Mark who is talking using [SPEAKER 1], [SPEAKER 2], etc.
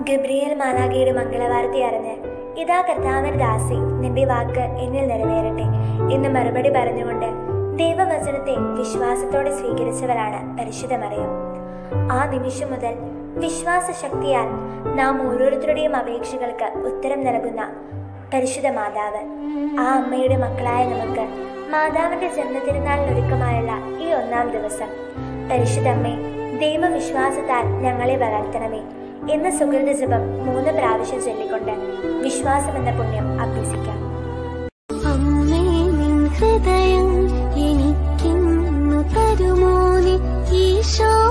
[SPEAKER 1] Gabriel മാലാഖയുടെ മംഗളവാർത്ത അറിഞ്ഞ് ഇതാ കർത്താവൻ ദാസി നിന്റെ വാക്ക് എന്നിൽ നിറവേറട്ടെ എന്ന് മറുപടി പറഞ്ഞുകൊണ്ട് ദൈവവചനത്തെ വിശ്വാസത്തോടെ സ്വീകരിച്ചവരാണ് പരിശുദ്ധ മറിയം ആ നിമിഷം മുതൽ വിശ്വാസ ശക്തിയാൽ നാം ഓരോരുത്തരുടെയും അപേക്ഷകൾക്ക് ഉത്തരം നൽകുന്ന പരിശുദ്ധ മാതാവ് ആ അമ്മയുടെ മക്കളായ നമുക്ക് മാതാവിന്റെ ജന്മതിരുനാളിനൊരുക്കമായുള്ള ഈ ഒന്നാം ദിവസം പരിശുദ്ധ അമ്മേ ദൈവവിശ്വാസത്താൽ ഞങ്ങളെ വളർത്തണമേ എന്ന സുഹൃത ജപം മൂന്ന് പ്രാവശ്യം ചൊല്ലിക്കൊണ്ട് വിശ്വാസം എന്ന പുണ്യം അഭ്യസിക്കാം
[SPEAKER 2] അമ്മേ നിൻ ഹൃദയം എനിക്കിന്നു തരുമോ നീ ഈശോ